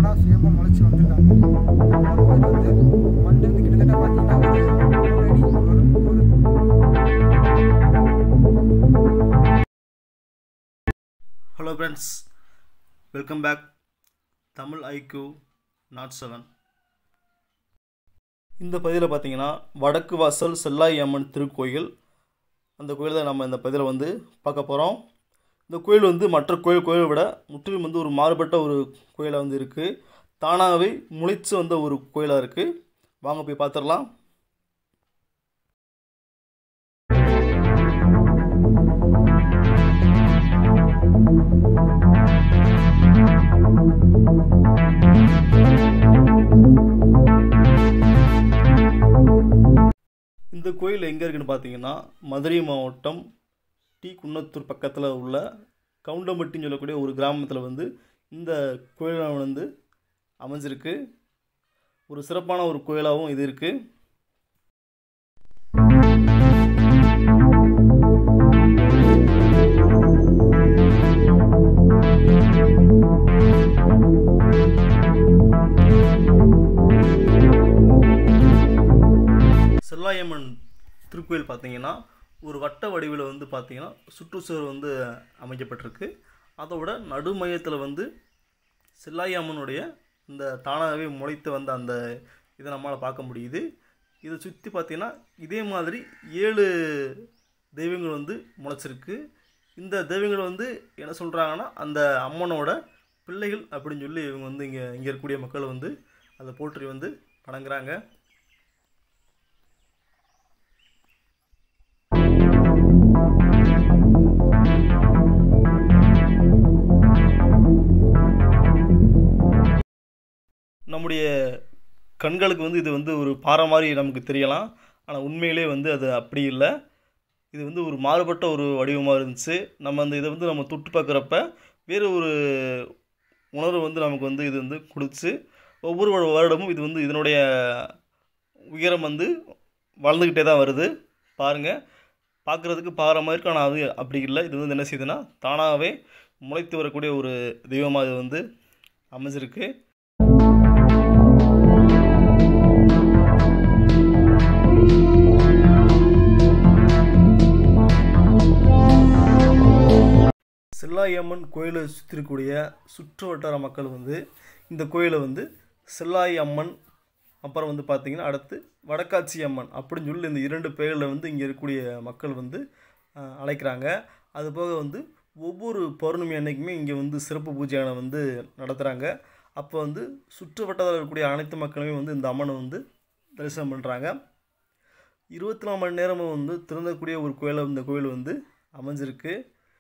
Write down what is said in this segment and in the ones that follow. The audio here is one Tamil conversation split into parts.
தானாக சுயமாக முளைச்சி வந்திருக்காங்க இந்த அம்மன் கோயில் வந்து மண்ணிலிருந்து கிட்டத்தட்ட பார்த்தீங்கன்னா ஒரு ஒரு அடி ஒரு ஒரு hello friends welcome back Tamil IQ naught seven இந்த பதிவில் பார்த்தீங்கன்னா வடக்கு வாசல் செல்லாய் அம்மன் திருக்கோயில் அந்த கோயில் தான் நம்ம இந்த பதிவில் வந்து பார்க்க போகிறோம் இந்த கோயில் வந்து மற்ற கோயில் கோயிலை விட முற்றிலும் வந்து ஒரு மாறுபட்ட ஒரு கோயிலாக வந்து இருக்குது தானாகவே முளைச்சு வந்த ஒரு கோயிலாக இருக்குது வாங்க போய் பார்த்துடலாம் இந்த கோயில் எங்கே இருக்குன்னு பார்த்தீங்கன்னா மதுரை மாவட்டம் டி குன்னத்தூர் பக்கத்தில் உள்ள கவுண்டம்பட்டின்னு சொல்லக்கூடிய ஒரு கிராமத்தில் வந்து இந்த கோயில் வந்து அமைஞ்சிருக்கு ஒரு சிறப்பான ஒரு கோயிலாகவும் இது இருக்குது செல்லாயம்மன் திருக்கோயில் பார்த்தீங்கன்னா ஒரு வட்ட வடிவில் வந்து பார்த்தீங்கன்னா சுற்றுச்சுவர் வந்து அமைக்கப்பட்டிருக்கு அதோட நடுமையத்தில் வந்து செல்லாயம்மனுடைய இந்த தானாகவே முளைத்து வந்த அந்த இதை நம்மளால் பார்க்க முடியுது இதை சுற்றி பார்த்தீங்கன்னா இதே மாதிரி ஏழு தெய்வங்கள் வந்து முளைச்சிருக்கு இந்த தெய்வங்கள் வந்து என்ன சொல்கிறாங்கன்னா அந்த அம்மனோட பிள்ளைகள் அப்படின்னு சொல்லி இவங்க வந்து இங்கே இங்கே இருக்கக்கூடிய மக்கள் வந்து அதை போற்றி வந்து வணங்குறாங்க நம்முடைய கண்களுக்கு வந்து இது வந்து ஒரு பாறை மாதிரி நமக்கு தெரியலாம் ஆனால் உண்மையிலே வந்து அது அப்படி இல்லை இது வந்து ஒரு மாறுபட்ட ஒரு வடிவமாக இருந்துச்சு நம்ம அந்த இதை வந்து நம்ம தொட்டு பார்க்குறப்ப வேறு ஒரு உணர்வு வந்து நமக்கு வந்து இது வந்து கொடுத்துச்சு ஒவ்வொரு வரு- வருடமும் இது வந்து இதனுடைய உயரம் வந்து வளர்ந்துக்கிட்டே தான் வருது பாருங்கள் பார்க்குறதுக்கு பாறை மாதிரி இருக்கு ஆனால் அது அப்படி இல்லை இது வந்து என்ன செய்யுதுன்னா தானாகவே முளைத்து வரக்கூடிய ஒரு தெய்வமாக இது வந்து அமைஞ்சிருக்கு செல்லாயம்மன் கோயிலை சுற்றி இருக்கக்கூடிய சுற்று வட்டார மக்கள் வந்து இந்த கோயிலை வந்து செல்லாய் அம்மன் அப்புறம் வந்து பார்த்திங்கன்னா அடுத்து வடக்காட்சி அம்மன் அப்படின்னு சொல்லி இந்த இரண்டு பெயரில் வந்து இங்கே இருக்கக்கூடிய மக்கள் வந்து அஹ், அழைக்கிறாங்க அதுபோக வந்து ஒவ்வொரு பௌர்ணமி அன்னைக்குமே இங்கே வந்து சிறப்பு பூஜையான வந்து நடத்துகிறாங்க அப்போ வந்து சுற்று வட்டாரத்தில் இருக்கக்கூடிய அனைத்து மக்களுமே வந்து இந்த அம்மனை வந்து தரிசனம் பண்ணுறாங்க இருபத்தி நாலு மணி நேரமும் வந்து திறந்தக்கூடிய ஒரு கோயிலை இந்த கோயில் வந்து அமைஞ்சிருக்கு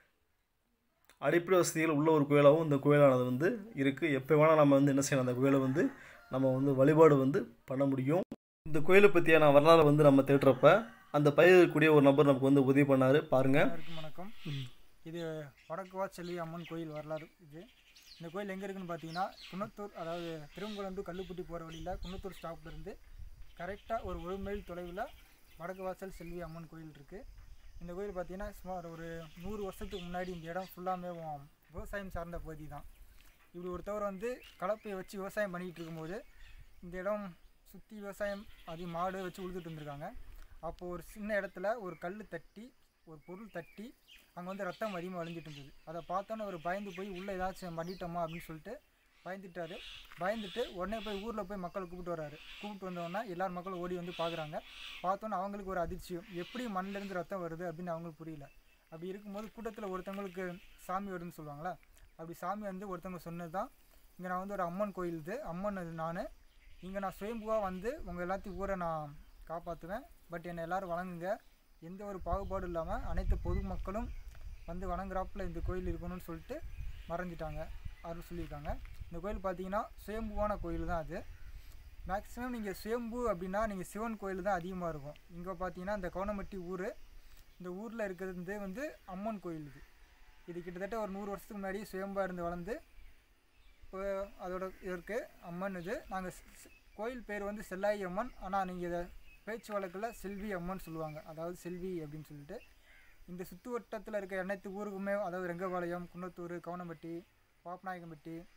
அடிப்படை வசதிகள் உள்ள ஒரு கோயிலாகவும் இந்த கோயிலானது வந்து இருக்குது எப்போ வேணால் நம்ம வந்து என்ன செய்யலாம் அந்த கோயிலை வந்து நம்ம வந்து வழிபாடு வந்து பண்ண முடியும் இந்த கோயிலை பற்றியான வரலாறு வந்து நம்ம தேடுறப்ப அந்த பயிர் இருக்கக்கூடிய ஒரு நபர் நமக்கு வந்து உதவி பண்ணார் பாருங்கள் எல்லாருக்கும் வணக்கம் இது வடக்குவா செல்வி அம்மன் கோயில் வரலாறு இது இந்த கோயில் எங்கே இருக்குன்னு பார்த்தீங்கன்னா குன்னத்தூர் அதாவது திருங்குளம் டு கல்லுப்பட்டி போகிற வழியில் குன்னத்தூர் ஸ்டாப்ல இருந்து கரெக்டாக ஒரு ஒரு மைல் தொலைவில் வடக்கு வாசல் செல்வி அம்மன் கோயில் இருக்குது இந்த கோயில் பார்த்தீங்கன்னா சுமார் ஒரு நூறு வருஷத்துக்கு முன்னாடி இந்த இடம் ஃபுல்லாமே விவசாயம் சார்ந்த பகுதி தான் இப்படி ஒருத்தவர் வந்து கலப்பையை வச்சு விவசாயம் பண்ணிகிட்டு இருக்கும்போது இந்த இடம் சுற்றி விவசாயம் அது மாடு வச்சு உழுதுட்டு இருந்திருக்காங்க அப்போது ஒரு சின்ன இடத்துல ஒரு கல் தட்டி ஒரு பொருள் தட்டி அங்கே வந்து ரத்தம் அதிகமாக வழிஞ்சிட்டு இருந்தது அதை பார்த்தோன்னே அவர் பயந்து போய் உள்ளே ஏதாச்சும் பண்ணிட்டோமா அப்படின்னு சொல்லிட்டு பயந்துட்டாரு பயந்துட்டு உடனே போய் ஊரில் போய் மக்களை கூப்பிட்டு வராரு கூப்பிட்டு வந்தோடனே எல்லார் மக்களும் ஓடி வந்து பார்க்குறாங்க பார்த்தோன்னே அவங்களுக்கு ஒரு அதிர்ச்சியம் எப்படி மண்ணிலேருந்து ரத்தம் வருது அப்படின்னு அவங்களுக்கு புரியல அப்படி இருக்கும்போது கூட்டத்தில் ஒருத்தவங்களுக்கு சாமி வருதுன்னு சொல்லுவாங்களா அப்படி சாமி வந்து ஒருத்தவங்க சொன்னது தான் இங்கே நான் வந்து ஒரு அம்மன் கோயில் இது அம்மன் இது நான் இங்கே நான் சுயம்புவாக வந்து உங்கள் எல்லாத்தையும் ஊரை நான் காப்பாற்றுவேன் பட் என்னை எல்லோரும் வணங்குங்க எந்த ஒரு பாகுபாடும் இல்லாமல் அனைத்து பொதுமக்களும் வந்து வணங்குறாப்புல இந்த கோயில் இருக்கணும்னு சொல்லிட்டு மறைஞ்சிட்டாங்க அருள் சொல்லியிருக்காங்க இந்த கோயில் பார்த்தீங்கன்னா சுயம்புவான கோயில் தான் அது மேக்ஸிமம் நீங்கள் சுயம்பு அப்படின்னா நீங்கள் சிவன் கோயில் தான் அதிகமாக இருக்கும் இங்கே பார்த்தீங்கன்னா இந்த கவுனமட்டி ஊர் இந்த ஊரில் இருக்கிறது வந்து அம்மன் கோயில் இது இது கிட்டத்தட்ட ஒரு நூறு வருஷத்துக்கு முன்னாடி சுயம்பா இருந்து வளர்ந்து இப்போ அதோட இருக்கு அம்மன் இது நாங்கள் கோயில் பேர் வந்து செல்லாயி அம்மன் ஆனால் நீங்கள் இதை பேச்சு வழக்கில் செல்வி அம்மன் சொல்லுவாங்க அதாவது செல்வி அப்படின்னு சொல்லிட்டு இந்த சுற்று வட்டத்தில் இருக்க அனைத்து ஊருக்குமே அதாவது ரெங்கபாளையம் குன்னத்தூர் கவுனம்பட்டி பாப்பநாயக்கம்பட்டி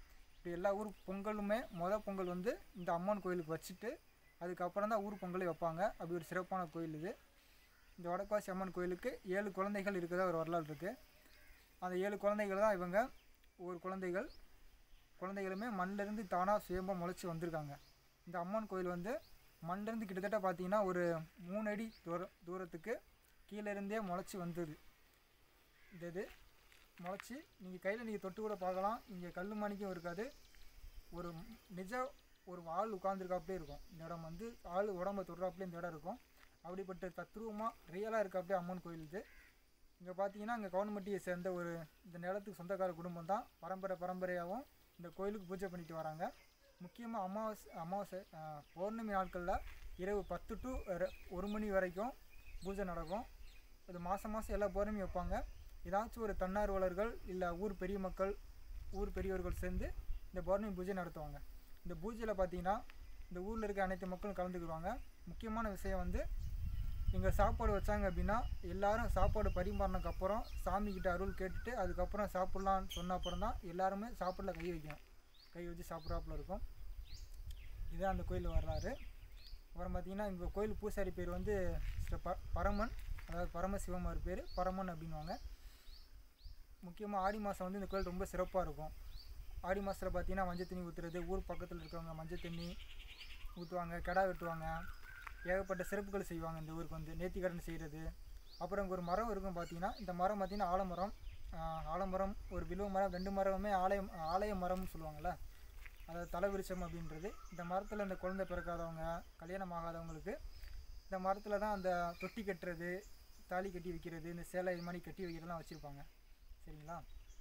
இப்படி எல்லா ஊர் பொங்கலுமே மொதல் பொங்கல் வந்து இந்த அம்மன் கோயிலுக்கு வச்சுட்டு அதுக்கப்புறம் தான் ஊர் பொங்கலே வைப்பாங்க அப்படி ஒரு சிறப்பான கோயில் இது இந்த வடக்குவாசி அம்மன் கோயிலுக்கு ஏழு குழந்தைகள் இருக்கிறதா ஒரு வரலாறு இருக்குது அந்த ஏழு குழந்தைகள் தான் இவங்க ஒரு குழந்தைகள் குழந்தைகளுமே மண்ணிலேருந்து தானாக சுயம்பா முளைச்சி வந்திருக்காங்க இந்த அம்மன் கோயில் வந்து மண்ணிலேருந்து கிட்டத்தட்ட பார்த்தீங்கன்னா ஒரு மூணு அடி தூர தூரத்துக்கு கீழே இருந்தே முளைச்சி வந்தது இந்த இது முளைச்சி நீங்கள் கையில் நீங்கள் தொட்டு கூட பார்க்கலாம் இங்கே கல் மணிக்கும் இருக்காது ஒரு நிஜ ஒரு ஆள் உட்காந்துருக்காப்லே இருக்கும் இந்த இடம் வந்து ஆள் உடம்ப தொடுறாப்புலே இந்த இடம் இருக்கும் அப்படிப்பட்ட தத்ரூபமாக ரியலாக இருக்காப்லே அம்மன் கோயில் இது இங்கே பார்த்தீங்கன்னா இங்கே கவர்மெண்ட்டியை சேர்ந்த ஒரு இந்த நிலத்துக்கு சொந்தக்கார குடும்பம் தான் பரம்பரை பரம்பரையாகவும் இந்த கோயிலுக்கு பூஜை பண்ணிட்டு வராங்க முக்கியமாக அமாவாசை அமாவாசை ஆஹ், பௌர்ணமி நாட்களில் இரவு பத்து டு ஒரு மணி வரைக்கும் பூஜை நடக்கும் இது மாதம் மாதம் எல்லா பௌர்ணமி வைப்பாங்க ஏதாச்சும் ஒரு தன்னார்வலர்கள் இல்லை ஊர் பெரிய மக்கள் ஊர் பெரியவர்கள் சேர்ந்து இந்த பௌர்ணமி பூஜை நடத்துவாங்க இந்த பூஜையில் பார்த்தீங்கன்னா இந்த ஊரில் இருக்க அனைத்து மக்களும் கலந்துக்குவாங்க முக்கியமான விஷயம் வந்து இங்கே சாப்பாடு வச்சாங்க அப்படின்னா எல்லாரும் சாப்பாடு பரிமாறினதுக்கு அப்புறம் சாமிக்கிட்ட அருள் கேட்டுட்டு அதுக்கப்புறம் சாப்பிட்லான்னு சொன்ன அப்புறம் தான் எல்லாருமே சாப்பிடல கை வைக்கணும் கை வச்சு சாப்பிட்றாப்புல இருக்கும் இதுதான் அந்த கோயில் வரலாறு அப்புறம் பார்த்தீங்கன்னா இந்த கோயில் பூசாரி பேர் வந்து ஸ்ரீ ப பரமன் அதாவது பரமசிவமார் பேர் பரமன் அப்படின்வாங்க முக்கியமாக ஆடி மாதம் வந்து இந்த கோயில் ரொம்ப சிறப்பாக இருக்கும் ஆடி மாதத்தில் பார்த்தீங்கன்னா மஞ்சள் தண்ணி ஊற்றுறது ஊர் பக்கத்தில் இருக்கவங்க மஞ்சள் தண்ணி ஊற்றுவாங்க கிடா வெட்டுவாங்க ஏகப்பட்ட சிறப்புகள் செய்வாங்க இந்த ஊருக்கு வந்து நேர்த்திக்கடன் செய்கிறது அப்புறம் இங்க ஒரு மரம் இருக்கும் பார்த்தீங்கன்னா இந்த மரம் பார்த்தீங்கன்னா ஆலமரம் ஆஹ் ஆலமரம் ஒரு விழுவ மரம் ரெண்டு மரமுமே ஆலயம் ஆலய மரம்னு சொல்லுவாங்கள்ல அதாவது தலைவிருச்சம் அப்படின்றது இந்த மரத்தில் இந்த குழந்தை பிறக்காதவங்க கல்யாணம் ஆகாதவங்களுக்கு இந்த மரத்தில் தான் அந்த தொட்டி கட்டுறது தாலி கட்டி வைக்கிறது இந்த சேலை இது மாதிரி கட்டி வைக்கிறதெல்லாம் வச்சுருப்பாங்க சரிங்களா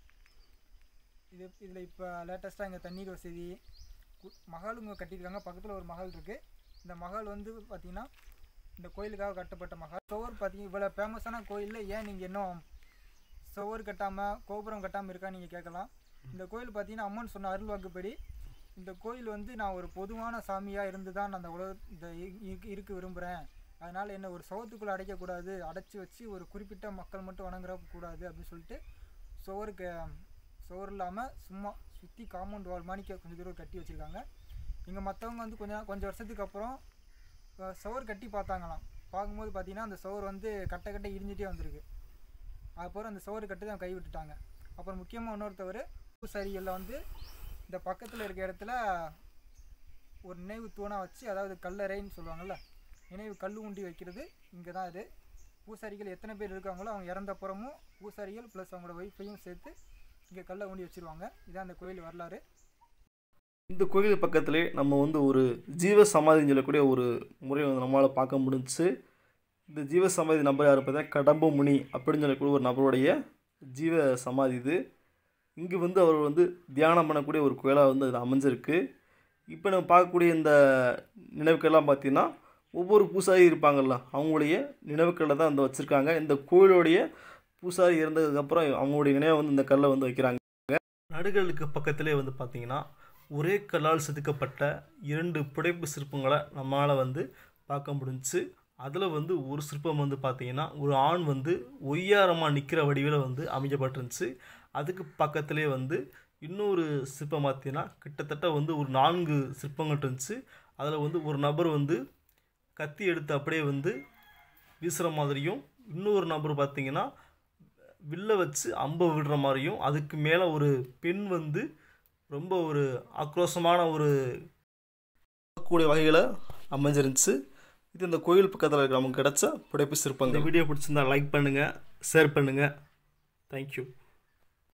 இது இதில் இப்போ லேட்டஸ்ட்டாக இங்கே தண்ணீர் வசதி கு- மகாலுங்க கட்டியிருக்காங்க பக்கத்தில் ஒரு மகள் இருக்குது இந்த மகள் வந்து பார்த்திங்கன்னா இந்த கோயிலுக்காக கட்டப்பட்ட மகள் சுவர் பார்த்தீங்க இவ்வளோ ஃபேமஸான கோயிலில் ஏன் நீங்கள் இன்னும் சுவர் கட்டாமல் கோபுரம் கட்டாமல் இருக்கா நீங்கள் கேட்கலாம் இந்த கோயில் பார்த்தீங்கன்னா அம்மன் சொன்ன அருள் வாக்குப்படி இந்த கோயில் வந்து நான் ஒரு பொதுவான சாமியாக இருந்து தான் நான் அந்த உலக இந்த இ- இருக்கு- இருக்க விரும்புகிறேன் அதனால் என்ன ஒரு சவத்துக்குள்ளே அடைக்கக்கூடாது அடைச்சி வச்சு ஒரு குறிப்பிட்ட மக்கள் மட்டும் வணங்குற கூடாது அப்படின்னு சொல்லிட்டு சுவருக்கு சுவர் இல்லாமல் சும்மா சுற்றி காம்பவுண்ட் வால் மாணிக்க கொஞ்சம் தூரம் கட்டி வச்சுருக்காங்க இங்கே மற்றவங்க வந்து கொஞ்சம் கொஞ்சம் வருஷத்துக்கு அப்புறம் அஹ், சுவர் கட்டி பார்த்தாங்களாம் பார்க்கும்போது பார்த்தீங்கன்னா அந்த சுவர் வந்து கட்ட கட்ட இடிஞ்சிட்டே வந்திருக்கு அப்புறம் அந்த சுவர் கட்டு தான் கை விட்டுட்டாங்க அப்புறம் முக்கியமாக இன்னொருத்தவர் பூசாரிகளில் வந்து இந்த பக்கத்தில் இருக்க இடத்துல ஒரு நினைவு தூணாக வச்சு அதாவது கல்லறைன்னு சொல்லுவாங்கள்ல நினைவு கல் உண்டி வைக்கிறது இங்கே தான் இது பூசாரிகள் எத்தனை பேர் இருக்காங்களோ அவங்க இறந்த அப்புறமும் பூசாரிகள் ப்ளஸ் அவங்களோட ஒய்ஃபையும் சேர்த்து இங்கே கல்லை ஊண்டி வச்சிருவாங்க இதான் அந்த கோயில் வரலாறு இந்த கோயில் பக்கத்திலே நம்ம வந்து ஒரு ஜீவ சமாதின்னு சொல்லக்கூடிய ஒரு முறையை வந்து நம்மளால் பார்க்க முடிஞ்சுச்சு இந்த ஜீவ சமாதி நபர் யார் பார்த்தா கடம்ப முனி அப்படின்னு சொல்லக்கூடிய ஒரு நபருடைய ஜீவ சமாதி இது இங்கே வந்து அவர் வந்து தியானம் பண்ணக்கூடிய ஒரு கோயிலாக வந்து அது அமைஞ்சிருக்கு இப்போ நம்ம பார்க்கக்கூடிய இந்த நினைவுக்கள்லாம் பார்த்தீங்கன்னா ஒவ்வொரு பூசாரி இருப்பாங்கள்ல அவங்களுடைய நினைவுக்களை தான் வந்து வச்சுருக்காங்க இந்த கோயிலுடைய பூசாரி இறந்ததுக்கப்புறம் அவங்களுடைய நினைவை வந்து இந்த கல்லை வந்து வைக்கிறாங்க நடுகளுக்கு பக்கத்திலே வந்து பார்த்தீங்கன்னா ஒரே கல்லால் செதுக்கப்பட்ட இரண்டு புடைப்பு சிற்பங்களை நம்மளால் வந்து பார்க்க முடிஞ்சுச்சு அதில் வந்து ஒரு சிற்பம் வந்து பார்த்தீங்கன்னா ஒரு ஆண் வந்து ஒய்யாரமாக நிற்கிற வடிவில் வந்து அமைக்கப்பட்டிருந்துச்சு அதுக்கு பக்கத்திலே வந்து இன்னொரு சிற்பம் பார்த்தீங்கன்னா கிட்டத்தட்ட வந்து ஒரு நான்கு சிற்பங்கள் இருந்துச்சு அதில் வந்து ஒரு நபர் வந்து கத்தி எடுத்து அப்படியே வந்து வீசுகிற மாதிரியும் இன்னொரு நபர் பார்த்தீங்கன்னா வில்ல வச்சு அம்பை விடுற மாதிரியும் அதுக்கு மேலே ஒரு பெண் வந்து ரொம்ப ஒரு ஆக்ரோஷமான ஒரு கூடிய வகையில் அமைஞ்சிருந்துச்சு இது இந்த கோயில் பக்கத்தில் இருக்கிற நமக்கு கிடச்ச புடைப்பு சிற்பங்கள் இந்த வீடியோ பிடிச்சிருந்தா லைக் பண்ணுங்கள் ஷேர் பண்ணுங்கள் தேங்க்யூ